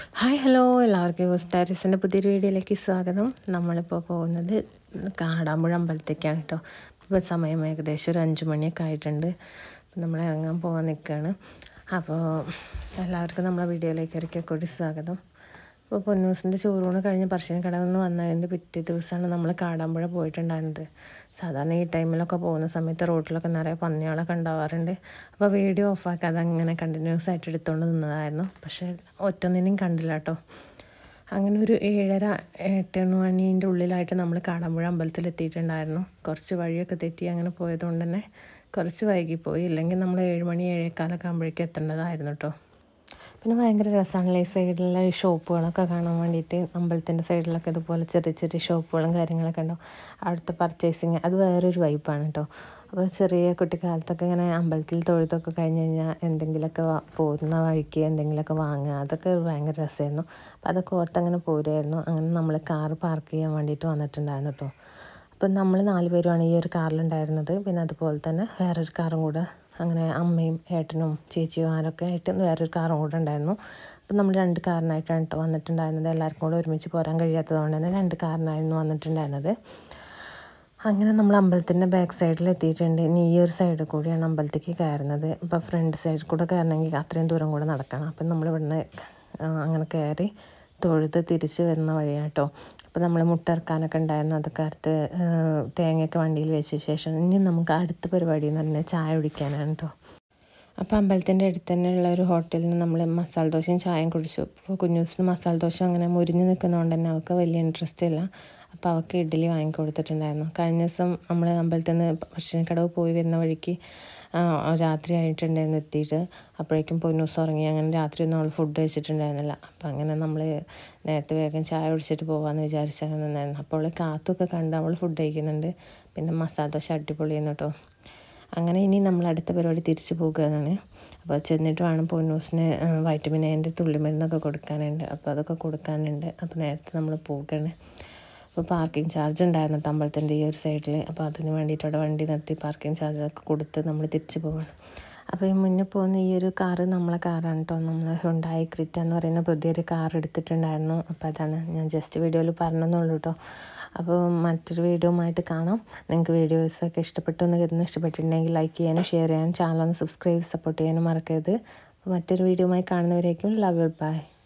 hi hello എല്ലാവർക്കും യൂസ്റ്റാരിസിൻ്റെ പുതിയൊരു വീഡിയോയിലേക്ക് സ്വാഗതം നമ്മളിപ്പോൾ പോകുന്നത് കാടാമ്പുഴ അമ്പലത്തേക്കാണ് കേട്ടോ ഇപ്പോൾ സമയം ഏകദേശം ഒരു അഞ്ച് മണിയൊക്കെ ആയിട്ടുണ്ട് അപ്പോൾ നമ്മൾ ഇറങ്ങാൻ പോകാൻ നിൽക്കുകയാണ് അപ്പോൾ എല്ലാവർക്കും നമ്മളെ വീഡിയോയിലേക്ക് ഒരിക്കൽ കൂടി സ്വാഗതം അപ്പോൾ പൊന്നൂസിൻ്റെ ചോറൂണ് കഴിഞ്ഞ് പറശ്ശിനിക്കടയിൽ നിന്ന് വന്നതിൻ്റെ പിറ്റേ ദിവസമാണ് നമ്മൾ കാടാമ്പുഴ പോയിട്ടുണ്ടായിരുന്നത് സാധാരണ ഈ ടൈമിലൊക്കെ പോകുന്ന സമയത്ത് റോഡിലൊക്കെ നിറയെ പന്നികളൊക്കെ ഉണ്ടാവാറുണ്ട് അപ്പോൾ വീഡിയോ ഓഫാക്കാതെ അങ്ങനെ കണ്ടിന്യൂസ് ആയിട്ട് എടുത്തുകൊണ്ട് നിന്നതായിരുന്നു പക്ഷേ ഒറ്റൊന്നിനെയും കണ്ടില്ല കേട്ടോ അങ്ങനെ ഒരു ഏഴര എട്ട് മണീൻ്റെ ഉള്ളിലായിട്ട് നമ്മൾ കാടാമ്പുഴ അമ്പലത്തിൽ എത്തിയിട്ടുണ്ടായിരുന്നു കുറച്ച് വഴിയൊക്കെ തെറ്റി അങ്ങനെ പോയതുകൊണ്ട് തന്നെ കുറച്ച് വൈകിപ്പോയി ഇല്ലെങ്കിൽ നമ്മൾ ഏഴ് മണി ഏഴേക്കാലൊക്കെ ആകുമ്പോഴേക്കും എത്തേണ്ടതായിരുന്നു കേട്ടോ പിന്നെ ഭയങ്കര രസമാണല്ലേ ഈ സൈഡിലുള്ള ഈ ഷോപ്പുകളൊക്കെ കാണാൻ വേണ്ടിയിട്ട് അമ്പലത്തിൻ്റെ സൈഡിലൊക്കെ ഇതുപോലെ ചെറിയ ചെറിയ ഷോപ്പുകളും കാര്യങ്ങളൊക്കെ ഉണ്ടാവും അവിടുത്തെ പർച്ചേസിങ് അത് വേറൊരു വൈബാണ് കേട്ടോ അപ്പോൾ ചെറിയ കുട്ടിക്കാലത്തൊക്കെ ഇങ്ങനെ അമ്പലത്തിൽ തൊഴുത്തൊക്കെ കഴിഞ്ഞ് കഴിഞ്ഞാൽ എന്തെങ്കിലുമൊക്കെ പോകുന്ന വഴിക്ക് എന്തെങ്കിലുമൊക്കെ വാങ്ങുക അതൊക്കെ ഭയങ്കര രസമായിരുന്നു അപ്പോൾ അതൊക്കെ ഓർത്തങ്ങനെ പോരുമായിരുന്നു അങ്ങനെ നമ്മൾ കാറ് പാർക്ക് ചെയ്യാൻ വേണ്ടിയിട്ട് വന്നിട്ടുണ്ടായിരുന്നു കേട്ടോ അപ്പം നമ്മൾ നാല് പേരുമാണ് ഈ ഒരു കാറിലുണ്ടായിരുന്നത് പിന്നെ അതുപോലെ തന്നെ വേറൊരു കാറും കൂടെ അങ്ങനെ അമ്മയും ഏട്ടനും ചേച്ചിയും ആരൊക്കെ ആയിട്ട് വേറൊരു കാറും കൂടെ ഉണ്ടായിരുന്നു അപ്പം നമ്മൾ രണ്ട് കാറിനായിട്ടാണ് കേട്ടോ വന്നിട്ടുണ്ടായിരുന്നത് എല്ലാവർക്കും കൂടെ ഒരുമിച്ച് പോരാൻ കഴിയാത്തതുകൊണ്ട് തന്നെ രണ്ട് കാറിനായിരുന്നു വന്നിട്ടുണ്ടായിരുന്നത് അങ്ങനെ നമ്മൾ അമ്പലത്തിൻ്റെ ബാക്ക് സൈഡിൽ എത്തിയിട്ടുണ്ട് ഇനി ഈ ഒരു സൈഡിൽ കൂടിയാണ് അമ്പലത്തേക്ക് കയറുന്നത് ഇപ്പോൾ ഫ്രണ്ട് സൈഡിൽ കൂടെ കയറണമെങ്കിൽ അത്രയും ദൂരം കൂടെ നടക്കണം അപ്പം നമ്മൾ ഇവിടുന്ന് അങ്ങനെ കയറി തൊഴുത് തിരിച്ച് വരുന്ന വഴിയാണ് കേട്ടോ അപ്പോൾ നമ്മൾ മുട്ടിറക്കാനൊക്കെ ഉണ്ടായിരുന്നു അതൊക്കെ അടുത്ത് തേങ്ങയൊക്കെ വണ്ടിയിൽ വെച്ച ശേഷം ഇനി നമുക്ക് അടുത്ത പരിപാടി എന്ന് പറഞ്ഞാൽ ചായ കുടിക്കാനാണ് കേട്ടോ അപ്പോൾ അമ്പലത്തിൻ്റെ അടുത്ത് തന്നെയുള്ള ഒരു ഹോട്ടലിൽ നിന്ന് നമ്മൾ മസാല ദോശയും ചായയും കുടിച്ചു അപ്പോൾ കുഞ്ഞൂസിന് മസാല ദോശ അങ്ങനെ മുരിഞ്ഞ് നിൽക്കുന്നതുകൊണ്ട് തന്നെ അവൾക്ക് വലിയ ഇൻട്രസ്റ്റ് ഇല്ല അപ്പോൾ അവൾക്ക് ഇഡ്ഡലി വാങ്ങിക്കൊടുത്തിട്ടുണ്ടായിരുന്നു കഴിഞ്ഞ ദിവസം നമ്മൾ അമ്പലത്തിൽ നിന്ന് ഭക്ഷണക്കടവ് പോയി വരുന്ന വഴിക്ക് രാത്രി ആയിട്ടുണ്ടായിരുന്നു എത്തിയിട്ട് അപ്പോഴേക്കും പൊന്നൂസ് ഉറങ്ങി അങ്ങനെ രാത്രി ഒന്നും അവൾ ഫുഡ് കഴിച്ചിട്ടുണ്ടായിരുന്നില്ല അപ്പം അങ്ങനെ നമ്മൾ നേരത്തെ വേഗം ചായ കുടിച്ചിട്ട് പോകാമെന്ന് വിചാരിച്ച് അങ്ങനെ നിന്നായിരുന്നു അപ്പോൾ അവൾ കാത്തൊക്കെ കണ്ട് അവൾ ഫുഡ് കഴിക്കുന്നുണ്ട് പിന്നെ മസാല ദോശ അടിപൊളിയെന്ന് കേട്ടോ അങ്ങനെ ഇനി നമ്മൾ അടുത്ത പരിപാടി തിരിച്ചു പോകുകയാണ് അപ്പോൾ ചെന്നിട്ട് വേണം പൊന്നൂസിന് വൈറ്റമിൻ എൻ്റെ തുള്ളിമരുന്നൊക്കെ കൊടുക്കാനുണ്ട് അപ്പോൾ അതൊക്കെ കൊടുക്കാനുണ്ട് അപ്പോൾ നേരത്തെ നമ്മൾ പോകുകയാണ് അപ്പോൾ പാർക്കിംഗ് ചാർജ് ഉണ്ടായിരുന്നു കേട്ടോ അമ്പലത്തിൻ്റെ ഈ ഒരു സൈഡിൽ അപ്പോൾ അതിന് വേണ്ടിയിട്ട് അവിടെ വണ്ടി നിർത്തി പാർക്കിംഗ് ചാർജൊക്കെ കൊടുത്ത് നമ്മൾ തിരിച്ചു പോകണം അപ്പോൾ ഈ മുന്നേ പോകുന്ന ഈ ഒരു കാറ് നമ്മളെ കാറാണ് കേട്ടോ നമ്മൾ ഹുണ്ടായി ക്രിറ്റ എന്ന് പറയുന്ന പുതിയൊരു കാർ എടുത്തിട്ടുണ്ടായിരുന്നു അപ്പോൾ അതാണ് ഞാൻ ജസ്റ്റ് വീഡിയോയിൽ പറഞ്ഞെന്നുള്ളൂ കേട്ടോ അപ്പോൾ മറ്റൊരു വീഡിയോ ആയിട്ട് കാണാം നിങ്ങൾക്ക് വീഡിയോസൊക്കെ ഇഷ്ടപ്പെട്ടു എന്ന് കരുതുന്നു ഇഷ്ടപ്പെട്ടിട്ടുണ്ടെങ്കിൽ ലൈക്ക് ചെയ്യാനും ഷെയർ ചെയ്യാനും ചാനൽ ഒന്ന് സബ്സ്ക്രൈബ് സപ്പോർട്ട് ചെയ്യാനും മറക്കരുത് മറ്റൊരു വീഡിയോ ആയി കാണുന്നവരേക്കും ലവ് യു ബൈ